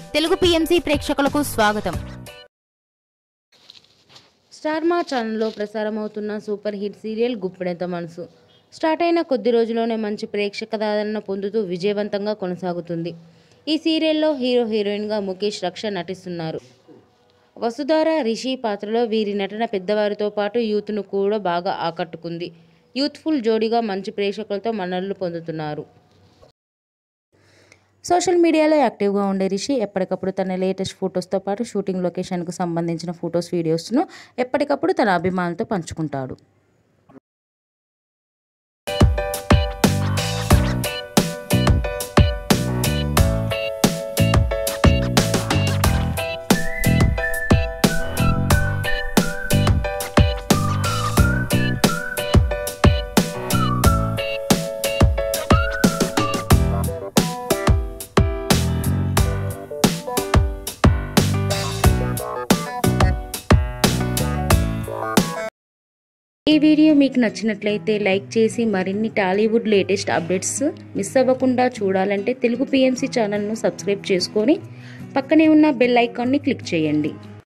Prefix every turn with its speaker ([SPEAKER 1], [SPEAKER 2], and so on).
[SPEAKER 1] Telugu PMC ప్రేక్షకులకు స్వాగతం
[SPEAKER 2] Star Maa ఛానల్లో ప్రసారమవుతున్న super hit serial Guppedantha Manasu start అయిన కొద్ది రోజుల్లోనే మంచి ప్రేక్షక ఆదరణ పొందుతూ విజయవంతంగా కొనసాగుతుంది ఈ సీరియల్లో హీరో హీరోయిన్గా ముఖేష్ రక్ష నటిస్తున్నారు వసుధార రిషి పాత్రలో వీరి నటన పెద్దవారితో పాటు యూత్ను కూడా బాగా ఆకట్టుకుంది యూత్ఫుల్ జోడీగా మంచి ప్రేక్షకులతో మన్ననలు పొందుతున్నారు సోషల్ మీడియాలో యాక్టివ్గా ఉండే రిషి ఎప్పటికప్పుడు తన లేటెస్ట్ ఫొటోస్తో పాటు షూటింగ్ లొకేషన్కు సంబంధించిన ఫొటోస్ వీడియోస్ను ఎప్పటికప్పుడు తన అభిమానులతో పంచుకుంటాడు ఈ వీడియో మీకు నచ్చినట్లయితే లైక్ చేసి మరిన్ని టాలీవుడ్ లేటెస్ట్ అప్డేట్స్ మిస్ అవ్వకుండా చూడాలంటే తెలుగు పిఎంసి ఛానల్ను సబ్స్క్రైబ్ చేసుకొని పక్కనే ఉన్న బెల్ ఐకాన్ని క్లిక్ చేయండి